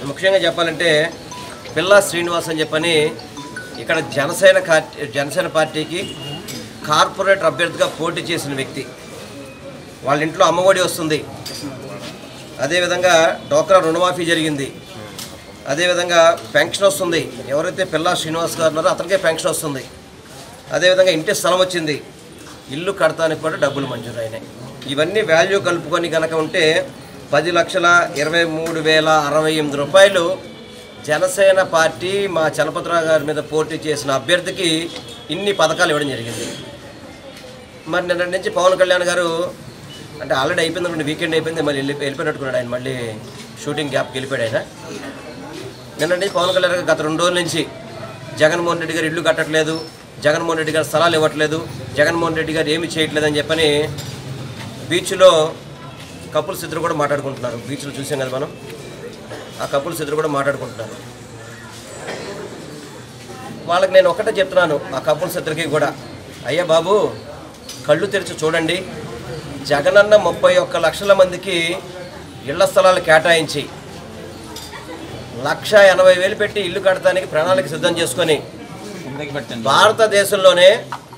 ముఖ్యంగా చెప్పాలంటే పిల్లా శ్రీనివాస్ అని చెప్పని ఇక్కడ జనసేన కా- జనసేన పార్టీకి కార్పొరేటర్ అభ్యర్థిగా పోటీ చేసిన వ్యక్తి వాళ్ళ ఇంట్లో అమ్మఒడి వస్తుంది అదేవిధంగా డోక్రా రుణమాఫీ జరిగింది అదేవిధంగా పెన్షన్ వస్తుంది ఎవరైతే పిల్లా శ్రీనివాస్ గారు ఉన్నారో అతనికే పెన్షన్ వస్తుంది అదేవిధంగా ఇంటి స్థలం వచ్చింది ఇల్లు కడతానికి కూడా డబ్బులు మంజూరు అయినాయి ఇవన్నీ వాల్యూ కలుపుకొని కనుక ఉంటే పది లక్షల ఇరవై మూడు వేల అరవై ఎనిమిది రూపాయలు జనసేన పార్టీ మా చలపతిరావు గారి మీద పోటీ చేసిన అభ్యర్థికి ఇన్ని పథకాలు ఇవ్వడం జరిగింది మరి నిన్న నుంచి పవన్ కళ్యాణ్ గారు అంటే ఆల్రెడీ అయిపోయింది అనుకోండి వీకెండ్ అయిపోయింది మళ్ళీ వెళ్ళి వెళ్ళిపోయినట్టుకున్నాడు ఆయన మళ్ళీ షూటింగ్ గ్యాప్కి వెళ్ళిపోయాడు ఆయన నిన్న నుంచి పవన్ కళ్యాణ్ గారు గత రెండు రోజుల నుంచి జగన్మోహన్ రెడ్డి గారు ఇల్లు కట్టట్లేదు జగన్మోహన్ రెడ్డి గారు స్థలాలు ఇవ్వట్లేదు జగన్మోహన్ రెడ్డి గారు ఏమీ చేయట్లేదని చెప్పని బీచ్లో కపుల్స్ ఇద్దరు కూడా మాట్లాడుకుంటున్నారు బీచ్లో చూసాం కదా మనం ఆ కపుల్స్ ఇద్దరు కూడా మాట్లాడుకుంటున్నారు వాళ్ళకి నేను ఒకటే చెప్తున్నాను ఆ కపుల్స్ ఇద్దరికి కూడా అయ్యా బాబు కళ్ళు తెరిచి చూడండి జగనన్న ముప్పై ఒక్క లక్షల మందికి ఇళ్ల స్థలాలు కేటాయించి లక్ష ఎనభై వేలు పెట్టి ఇల్లు కట్టడానికి ప్రణాళిక సిద్ధం చేసుకొని భారతదేశంలోనే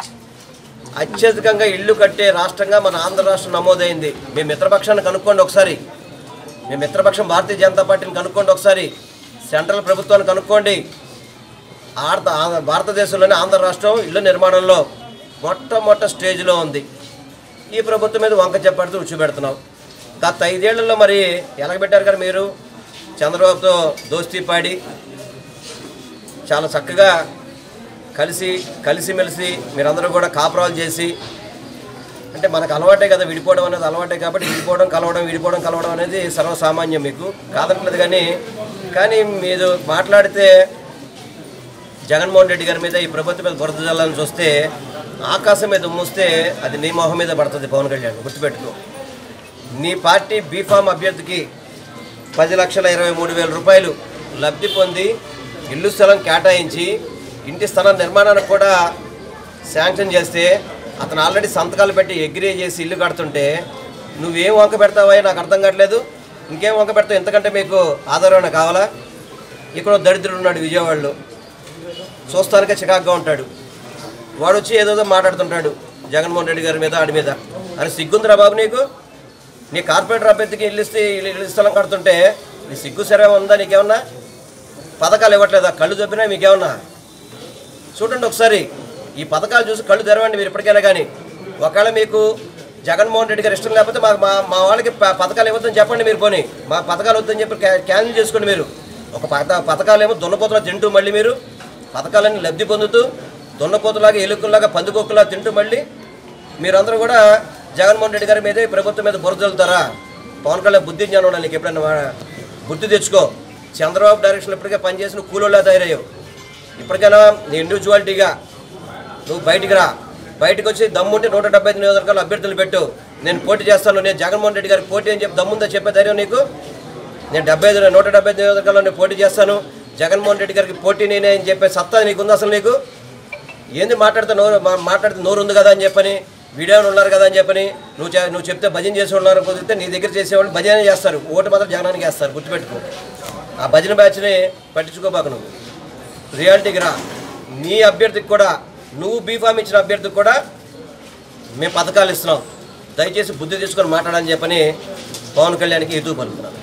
అత్యధికంగా ఇల్లు కట్టే రాష్ట్రంగా మన ఆంధ్ర రాష్ట్రం నమోదైంది మీ మిత్రపక్షాన్ని కనుక్కోండి ఒకసారి మీ మిత్రపక్షం భారతీయ జనతా పార్టీని కనుక్కోండి ఒకసారి సెంట్రల్ ప్రభుత్వాన్ని కనుక్కోండి ఆంధ్ర ఆంధ్ర- భారతదేశంలోనే ఆంధ్ర రాష్ట్రం ఇల్లు నిర్మాణంలో మొట్టమొదటి స్టేజ్లో ఉంది ఈ ప్రభుత్వం మీద వంక చెప్పాడుతూ ఉచ్చు పెడుతున్నాం గత ఐదేళ్లలో మరి ఎలగబెట్టారు కదా మీరు చంద్రబాబుతో దోస్తీ పాడి చాలా చక్కగా కలిసి కలిసిమెలిసి మీరందరూ కూడా కాపురాలు చేసి అంటే మనకు అలవాటే కదా విడిపోవడం అనేది అలవాటే కాబట్టి విడిపోవడం కలవడం విడిపోవడం కలవడం అనేది సర్వసామాన్యం మీకు కాదనట్లేదు కానీ కానీ మీరు మాట్లాడితే జగన్మోహన్ రెడ్డి గారి మీద ఈ ప్రభుత్వం మీద బురద జల్లాలని చూస్తే ఆకాశం మీద ఉమ్మూస్తే అది నీ మొహం మీద పడుతుంది పవన్ కళ్యాణ్ గుర్తుపెట్టుకో నీ పార్టీ బీఫామ్ అభ్యర్థికి పది లక్షల ఇరవై మూడు వేల రూపాయలు లబ్ధి పొంది ఇల్లు స్థలం కేటాయించి ఇంటి స్థలం నిర్మాణానికి కూడా శాంక్షన్ చేస్తే అతను ఆల్రెడీ సంతకాలు పెట్టి అగ్రీ చేసి ఇల్లు కడుతుంటే నువ్వేం వంక పెడతావా నాకు అర్థం కావట్లేదు ఇంకేం వంక పెడతావు ఎంతకంటే మీకు ఆధారణ కావాలా ఇక్కడ ఓ దరిద్రుడు ఉన్నాడు విజయవాడలో చూస్తానికే చికాగ్గా ఉంటాడు వాడు వచ్చి ఏదోదో మాట్లాడుతుంటాడు జగన్మోహన్ రెడ్డి గారి మీద ఆడి మీద అని సిగ్గుందిరా బాబు నీకు నీ కార్పొరేటర్ అభ్యర్థికి ఇల్లు ఇస్తే ఇల్లు ఇల్లు స్థలం కడుతుంటే నీ సిగ్గు సరే ఉందా నీకేమన్నా పథకాలు ఇవ్వట్లేదా కళ్ళు దొబ్బినా మీకేమన్నా చూడండి ఒకసారి ఈ పథకాలు చూసి కళ్ళు తెరవండి మీరు ఇప్పటికైనా కానీ ఒకవేళ మీకు జగన్మోహన్ రెడ్డి గారు ఇష్టం లేకపోతే మా మా మా వాళ్ళకి ప- పథకాలు ఇవ్వద్దని చెప్పండి మీరు పోనీ మా పథకాలు వద్దని చెప్పి క్యా- క్యాన్సిల్ చేసుకోండి మీరు ఒక పథ పథకాలు ఏమో దున్నపోతులా తింటూ మళ్ళీ మీరు పథకాలన్నీ లబ్ధి పొందుతూ దున్నపోతులాగా ఎలుకల్లాగా పందుకోకులా తింటూ మళ్ళీ మీరందరూ కూడా జగన్మోహన్ రెడ్డి గారి మీదే ఈ ప్రభుత్వం మీద బురదలుతారా పవన్ కళ్యాణ్ బుద్ధి జ్ఞానం ఉండాలి నీకు ఎప్పుడైనా వా- బుద్ధి తెచ్చుకో చంద్రబాబు డైరెక్షన్ ఇప్పటికే పనిచేసిన కూలోళ్ళ తయారయ్యావు ఇప్పటికైనా నీ ఇండివిజువాలిటీగా నువ్వు బయటికి రా బయటకు వచ్చి దమ్ముంటే నూట డెబ్బై ఐదు నియోజకవర్గాలు అభ్యర్థులు పెట్టు నేను పోటీ చేస్తాను నేను జగన్మోహన్ రెడ్డి గారికి పోటీ అని చెప్పి దమ్ముందా చెప్పే ధైర్యం నీకు నేను డెబ్బై ఐదు నూట డెబ్బై ఐదు నియోజకవర్గాల్లో నేను పోటీ చేస్తాను జగన్మోహన్ రెడ్డి గారికి పోటీ నేనే అని చెప్పే సత్తా నీకుంది అసలు నీకు ఏంది మాట్లాడితే నోరు మా- మాట్లాడితే నోరు ఉంది కదా అని చెప్పని వీడియోలు ఉన్నారు కదా అని చెప్పని నువ్వు చె- నువ్వు చెప్తే భజన చేసి ఉన్నారు కుదిరితే నీ దగ్గర చేసేవాళ్ళు భజన చేస్తారు ఓటు మాత్రం జగనానికి వేస్తారు గుర్తుపెట్టుకో ఆ భజన బ్యాచ్ని పట్టించుకోబాకు నువ్వు రియాలిటీకి రా నీ అభ్యర్థికి కూడా నువ్వు బీఫామ్ ఇచ్చిన అభ్యర్థికి కూడా మేము పథకాలు ఇస్తున్నాం దయచేసి బుద్ధి తీసుకొని మాట్లాడని చెప్పని పవన్ కళ్యాణ్కి ఎదుగు పలుకుతున్నాను